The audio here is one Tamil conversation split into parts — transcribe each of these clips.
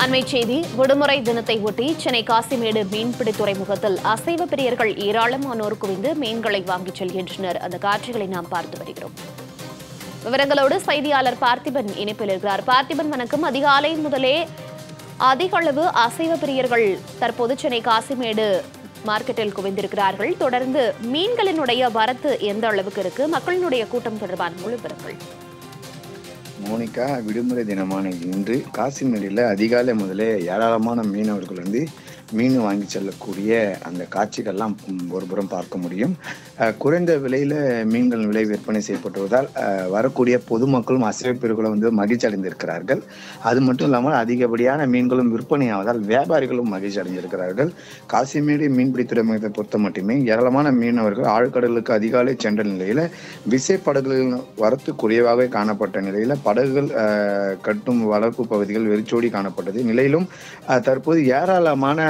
அண்மைச் செய்தி விடுமுறை தினத்தை ஒட்டி சென்னை காசிமேடு மீன்பிடி துறைமுகத்தில் அசைவ பிரியர்கள் ஏராளமானோர் குவிந்து மீன்களை வாங்கிச் செல்கின்றனர் அந்த காட்சிகளை நாம் பார்த்து வருகிறோம் விவரங்களோடு செய்தியாளர் பார்த்திபன் இணைப்பில் இருக்கிறார் பார்த்திபன் வணக்கம் அதிகாலை முதலே அதிக அளவு அசைவ பிரியர்கள் தற்போது சென்னை காசிமேடு மார்க்கெட்டில் குவிந்திருக்கிறார்கள் தொடர்ந்து மீன்களினுடைய வரத்து எந்த அளவுக்கு இருக்கு மக்களினுடைய கூட்டம் தொடர்பான முழு விவரங்கள் மோனிகா விடுமுறை தினமான இன்று காசிமேடியில் அதிகாலை முதலே ஏராளமான மீனவர்கள் வந்து மீன் வாங்கி செல்லக்கூடிய அந்த காட்சிகள்லாம் ம், ஒருபுறம் பார்க்க முடியும் அஹ், குறைந்த விலையில மீன்கள் விலை விற்பனை செய்யப்பட்டுவதால் அஹ், வரக்கூடிய பொதுமக்களும் அசைவப்பெருகளும் வந்து மகிழ்ச்சி அடைந்திருக்கிறார்கள் அது மட்டும் இல்லாமல் அதிகப்படியான மீன்களும் விற்பனையாவதால் வியாபாரிகளும் மகிழ்ச்சி அடைந்திருக்கிறார்கள் காசிமேடு மீன்பிடி துறைமுகத்தை பொறுத்த மட்டுமே ஏராளமான மீனவர்கள் ஆழ்கடலுக்கு அதிகாலை சென்ற நிலையில விசைப்படகுகளின் வரத்து குறைவாக காணப்பட்ட நிலையில படகுகள் அஹ், கட்டும் வளர்ப்பு பகுதிகள் வெறிச்சோடி காணப்பட்டது நிலையிலும் அஹ், தற்போது ஏராளமான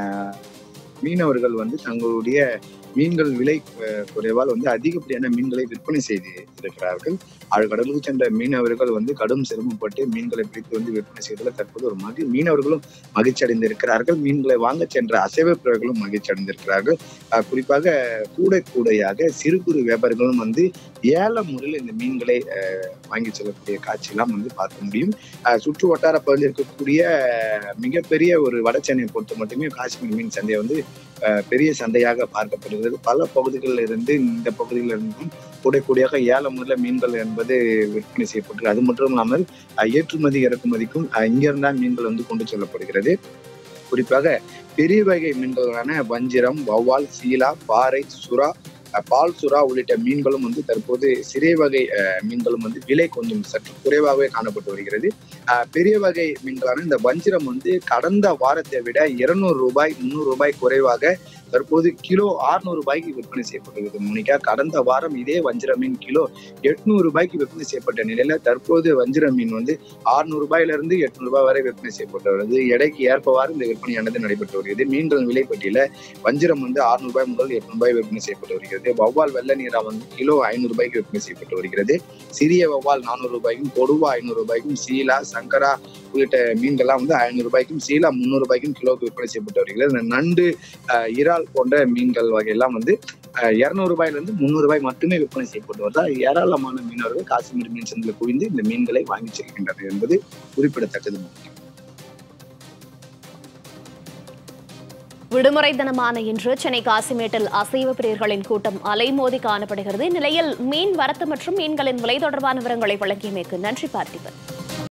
மீனவர்கள் வந்து தங்களுடைய மீன்கள் விலை அஹ், குறைவால் வந்து அதிகப்படியான மீன்களை விற்பனை செய்து இருக்கிறார்கள் ஆழ்கடலுக்கு சென்ற மீனவர்கள் வந்து கடும் சிரமப்பட்டு மீன்களை பிடித்து வந்து விற்பனை செய்ததில் தற்போது ஒரு மகி மீனவர்களும் மகிழ்ச்சி அடைந்திருக்கிறார்கள் மீன்களை வாங்க சென்ற அசைவ பிறர்களும் மகிழ்ச்சி அடைந்திருக்கிறார்கள் அஹ், குறிப்பாக கூடை கூடையாக சிறு குறு வியாபாரிகளும் வந்து ஏல முறையில் இந்த மீன்களை அஹ், வாங்கி செல்லக்கூடிய காட்சியெல்லாம் வந்து பார்க்க முடியும் அஹ், சுற்று வட்டார பகுதியில் இருக்கக்கூடிய அஹ், மிகப்பெரிய ஒரு வட சென்னையை பொறுத்த மட்டுமே காஷ்மீர் மீன் சந்தை வந்து அஹ், பெரிய சந்தையாக பார்க்கப்படுகிறது பல பகுதிகளில் இருந்து இந்த பகுதியில் இருந்தும் கூடை கூடையாக ஏல முறையில் மீன்கள் என்பது விற்பனை செய்யப்பட்டு அது மட்டும் இல்லாமல் அஹ், ஏற்றுமதி இறக்குமதிக்கும் அஹ், இங்கிருந்தான் மீன்கள் வந்து கொண்டு செல்லப்படுகிறது குறிப்பாக பெரிய வகை மீன்களான வஞ்சிரம் வௌவால் சீலா பாறை சுறா அஹ், பால் சுறா உள்ளிட்ட மீன்களும் வந்து தற்போது சிறிய வகை அஹ், மீன்களும் வந்து விலை கொஞ்சம் சற்று குறைவாகவே காணப்பட்டு வருகிறது அஹ், பெரிய வகை மீன்களான இந்த வஞ்சிரம் வந்து கடந்த வாரத்தை விட இருநூறு ரூபாய் முந்நூறு ரூபாய் குறைவாக தற்போது கிலோ 600 ரூபாய்க்கு விற்பனை செய்யப்படுகிறது மோனிகா கடந்த வாரம் இதே வஞ்சிர மீன் கிலோ எட்நூறு ரூபாய்க்கு விற்பனை செய்யப்பட்ட நிலையில தற்போது வஞ்சிர மீன் வந்து 600 ரூபாயில இருந்து எட்நூறு ரூபாய் வரை விற்பனை செய்யப்பட்டு வருது எடைக்கு ஏற்பவாறு இந்த விற்பனையானது நடைபெற்று வருகிறது மீன்கள் விலை பட்டியல வஞ்சிரம் வந்து 600 ரூபாய் முதல் எட்நூறு ரூபாய் விற்பனை செய்யப்பட்டு வருகிறது வவ்வால் வெள்ள நீரா வந்து கிலோ ஐநூறு ரூபாய்க்கு விற்பனை செய்யப்பட்டு வருகிறது சிறிய வவ்வால் நானூறு ரூபாய்க்கும் கொடுவா ஐநூறு ரூபாய்க்கும் சீலா சங்கரா உள்ளிட்ட மீன்கள்லாம் வந்து ஐநூறு ரூபாய்க்கும் சீலா முந்நூறு ரூபாய்க்கும் கிலோக்கு விற்பனை செய்யப்பட்டு வருகிறது இந்த நண்டு அஹ், இறால் போன்ற மீன்கள் வகையெல்லாம் வந்து இருநூறு ரூபாயில இருந்து முந்நூறு ரூபாய் மட்டுமே விற்பனை செய்யப்பட்டு வருவதால் ஏராளமான மீனவர்கள் காஷ்மீர் மீன் சந்தையில் குவிந்து இந்த மீன்களை வாங்கி செல்கின்றனர் என்பது குறிப்பிடத்தக்கது விடுமுறை தினமான இன்று சென்னை காசிமேட்டில் அசைவ பிரியர்களின் கூட்டம் அலைமோதி காணப்படுகிறது இந்நிலையில் மீன் வரத்து மற்றும் மீன்களின் விலை தொடர்பான விவரங்களை வழங்கியமைக்கு நன்றி பார்த்திபன்